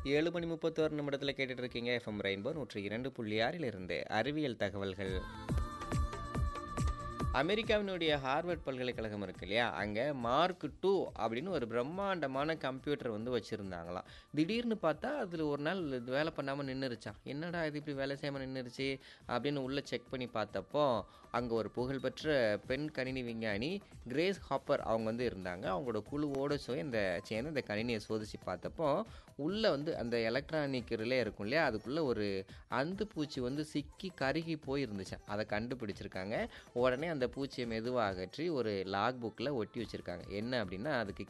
ஏழு மணி முப்பத்தோரு நிமிடத்தில் கேட்டுட்டு இருக்கீங்க எஃப்எம் ரெயின்போ நூற்றி இரண்டு புள்ளி ஆறிலிருந்து அறிவியல் தகவல்கள் அமெரிக்காவினுடைய ஹார்வர்ட் பல்கலைக்கழகம் இருக்கு இல்லையா அங்கே மார்க் டூ அப்படின்னு ஒரு பிரம்மாண்டமான கம்ப்யூட்டர் வந்து வச்சுருந்தாங்களாம் திடீர்னு பார்த்தா அதில் ஒரு நாள் இது வேலை பண்ணாமல் நின்றுருச்சான் என்னடா இது இப்படி வேலை செய்யாமல் நின்றுருச்சு அப்படின்னு உள்ளே செக் பண்ணி பார்த்தப்போ அங்கே ஒரு புகழ்பெற்ற பெண் கணினி விஞ்ஞானி கிரேஸ் ஹாப்பர் அவங்க வந்து இருந்தாங்க அவங்களோட குழுவோடு போய் இந்த சேர்ந்து இந்த கணினியை சோதிச்சு பார்த்தப்போ உள்ளே வந்து அந்த எலக்ட்ரானிக் ரிலே இருக்கும் இல்லையா அதுக்குள்ளே ஒரு அந்து பூச்சி வந்து சிக்கி கருகி போயிருந்துச்சான் அதை கண்டுபிடிச்சிருக்காங்க உடனே அந்த பூச்சியை மெதுவாக அகற்றி ஒரு லாக் புக்கில் ஒட்டி வச்சுருக்காங்க என்ன அப்படின்னா அதுக்கு